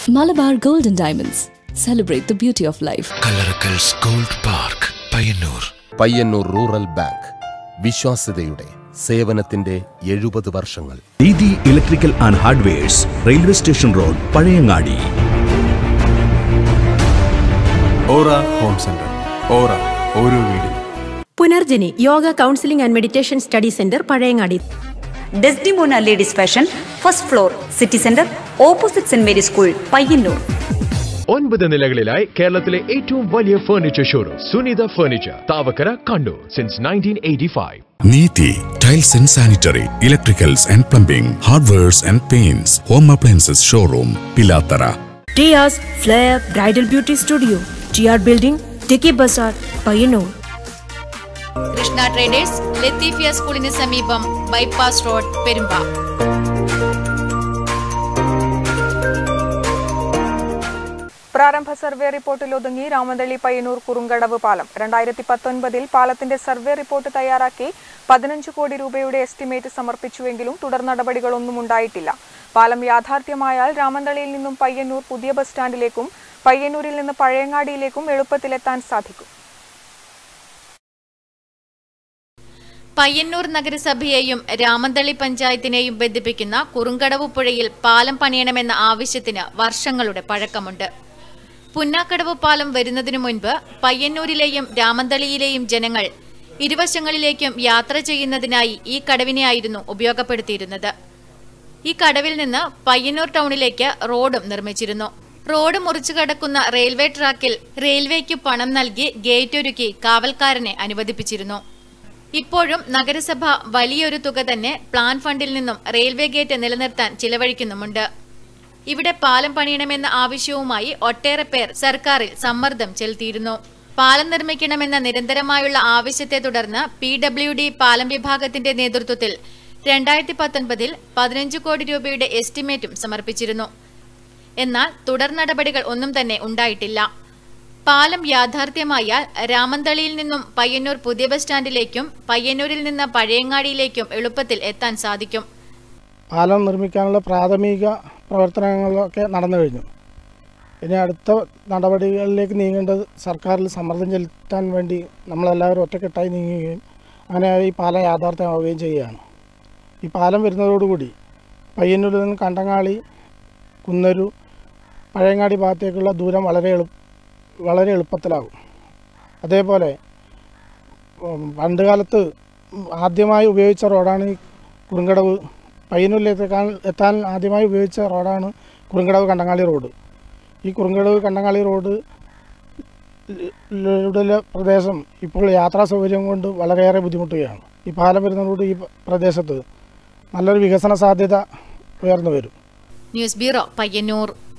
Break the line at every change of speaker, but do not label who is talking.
Malabar Gold and Diamonds. Celebrate the beauty of life.
Kallarakkal's gold park Payyanur
Payyanur rural bank വിശ്വാസ്യതയുടെ സേവനത്തിന്റെ എഴുപത് വർഷങ്ങൾ
Didi electrical and hardwares railway station road Pazhayangadi
Aura home centre Aura ഓരോ വീടും
Punarjani yoga counselling and meditation study centre Pazhayangadi
Desdemona ladies fashion first floor city centre opposite Saint Mary school Payyanur
ഒൻപത് നിലകളിലായി കേരളത്തിലെ ഏറ്റവും വലിയ furniture showroom Sunitha furniture Thavakkara Kannur since nineteen eighty five
Neethi tiles and sanitary electricals and plumbing hardwares and paints home appliances showroom Pilathara
Tia's flair bridal beauty studio T R building Tikki Bazar Payyanur
Krishna traders Latheefiya സ്കൂളിന് സമീപം bypass road Perumba
പ്രാരംഭ survey റിപ്പോർട്ടിൽ ഒതുങ്ങി രാമന്തളി പയ്യന്നൂർ കുറുങ്കടവ് പാലം രണ്ടായിരത്തി പത്തൊൻപതിൽ പാലത്തിന്റെ survey report തയ്യാറാക്കി പതിനഞ്ച് കോടി രൂപയുടെ എസ്റ്റിമേറ്റ് സമർപ്പിച്ചുവെങ്കിലും തുടർ നടപടികളൊന്നും ഉണ്ടായിട്ടില്ല പാലം യാഥാർത്ഥ്യമായാൽ രാമന്തളിയിൽ നിന്നും പയ്യന്നൂർ പുതിയ ബസ് സ്റ്റാൻഡിലേക്കും പയ്യന്നൂരിൽ നിന്ന് പഴയങ്ങാടിയിലേക്കും എളുപ്പത്തിലെത്താൻ സാധിക്കും
പയ്യന്നൂർ നഗരസഭയെയും രാമന്തളി പഞ്ചായത്തിനെയും ബന്ധിപ്പിക്കുന്ന കുറുങ്കടവ് പുഴയിൽ പാലം പണിയണമെന്ന ആവശ്യത്തിന് വർഷങ്ങളുടെ പഴക്കമുണ്ട് പുന്നാക്കടവ് പാലം വരുന്നതിനു മുൻപ് പയ്യന്നൂരിലെയും രാമന്തളിയിലെയും ജനങ്ങൾ ഇരുവശങ്ങളിലേക്കും യാത്ര ചെയ്യുന്നതിനായി ഈ കടവിനെയായിരുന്നു ഉപയോഗപ്പെടുത്തിയിരുന്നത് ഈ കടവിൽ നിന്ന് പയ്യന്നൂർ ടൗണിലേക്ക് റോഡും നിർമ്മിച്ചിരുന്നു റോഡ് മുറിച്ചു കടക്കുന്ന റെയിൽവേ ട്രാക്കിൽ റെയിൽവേക്ക് പണം നൽകി ഗേറ്റ് ഒരുക്കി കാവൽക്കാരനെ അനുവദിപ്പിച്ചിരുന്നു ഇപ്പോഴും നഗരസഭ വലിയൊരു തുക തന്നെ പ്ലാൻ ഫണ്ടിൽ നിന്നും റെയിൽവേ ഗേറ്റ് നിലനിർത്താൻ ചിലവഴിക്കുന്നുമുണ്ട് ഇവിടെ പാലം പണിയണമെന്ന ആവശ്യവുമായി ഒട്ടേറെ പേർ സർക്കാരിൽ സമ്മർദ്ദം ചെലുത്തിയിരുന്നു പാലം നിർമ്മിക്കണമെന്ന നിരന്തരമായുള്ള ആവശ്യത്തെ തുടർന്ന് പി ഡബ്ല്യു ഡി പാലം വിഭാഗത്തിന്റെ നേതൃത്വത്തിൽ രണ്ടായിരത്തി പത്തൊൻപതിൽ പതിനഞ്ച് കോടി രൂപയുടെ എസ്റ്റിമേറ്റും സമർപ്പിച്ചിരുന്നു എന്നാൽ തുടർ നടപടികൾ ഒന്നും തന്നെ ഉണ്ടായിട്ടില്ല പാലം യാഥാർത്ഥ്യമായാൽ രാമന്തളിയിൽ നിന്നും പയ്യന്നൂർ പുതിയ ബസ് സ്റ്റാൻഡിലേക്കും പയ്യന്നൂരിൽ നിന്ന് പഴയങ്ങാടിയിലേക്കും എളുപ്പത്തിൽ എത്താൻ സാധിക്കും
പാലം നിർമ്മിക്കാനുള്ള പ്രാഥമിക പ്രവർത്തനങ്ങളൊക്കെ നടന്നു കഴിഞ്ഞു ഇനി അടുത്ത നടപടികളിലേക്ക് നീങ്ങേണ്ടത് സർക്കാരിൽ സമ്മർദ്ദം ചെലുത്താൻ വേണ്ടി നമ്മളെല്ലാവരും ഒറ്റക്കെട്ടായി നീങ്ങുകയും അങ്ങനെ ഈ പാലം യാഥാർത്ഥ്യമാവുകയും ചെയ്യുകയാണ് ഈ പാലം വരുന്നതോടുകൂടി പയ്യന്നൂരിൽ നിന്ന് കണ്ടങ്ങാളി കുന്നരു പഴയങ്ങാടി ഭാഗത്തേക്കുള്ള ദൂരം വളരെ എളു വളരെ എളുപ്പത്തിലാകും അതേപോലെ ഉം, പണ്ട് കാലത്ത് ആദ്യമായി ഉപയോഗിച്ച റോഡാണ് ഈ കുറുങ്കടവ് പയ്യന്നൂരിലേക്ക് എത്താൻ ആദ്യമായി ഉപയോഗിച്ച റോഡാണ് കുറുങ്കടവ് കണ്ടങ്ങാളി റോഡ് ഈ കുറുങ്കടവ് കണ്ടങ്ങാളി റോഡ് ലുള്ള പ്രദേശം ഇപ്പോൾ യാത്രാ സൗകര്യം കൊണ്ട് വളരെയേറെ ബുദ്ധിമുട്ടുകയാണ് ഈ പാലം വരുന്നതോട് ഈ പ്രദേശത്ത് നല്ലൊരു വികസന സാധ്യത ഉയർന്നു വരും
ന്യൂസ് ബ്യൂറോ പയ്യന്നൂർ